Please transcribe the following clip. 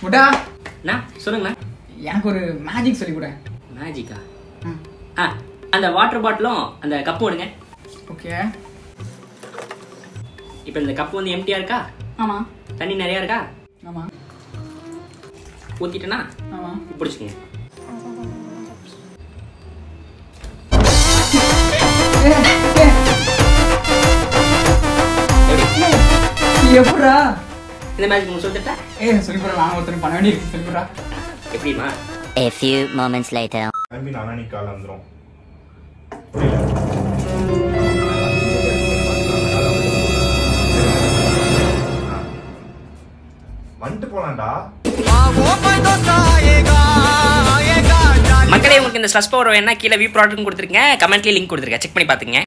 முட்டா அண்ணா சொல்லுங்கண்ணா எனக்கு ஒரு மேஜிக் சொல்லி கொடு மேஜிக்கா ம் ஆ அந்த வாட்டர் பாட்டிலும் அந்த கப்பு விடுங்க ஓகே இப்போ இந்த கப்பு வந்து எம்டியா இருக்கா ஆமாம் தண்ணி நிறையா இருக்கா ஆமாம் ஊற்றிட்டேன்னா ஆமாம் பிடிச்சிக்கங்க எப்படி எப்படா இந்த மேஜிக் உங்களுக்கு சொல்லிட்டா ஏ சொல்லி போடுற நான் ஒருத்தர் பண்ண வேண்டியிருக்கு சொல்லி போடுறா எப்படிமா A few moments later. கிளம்பி நாளானி கால் வந்துடும் வந்துட்டு போலாம்டா மக்களே உங்களுக்கு இந்த ஸ்ட்ரெஸ் பவர் வேணா கீழே வியூ ப்ராடக்ட் கொடுத்துருக்கேன் கமெண்ட்லேயே லிங்க் கொடுத்துருக்கேன் செக் பண்ணி பார்த்துங்க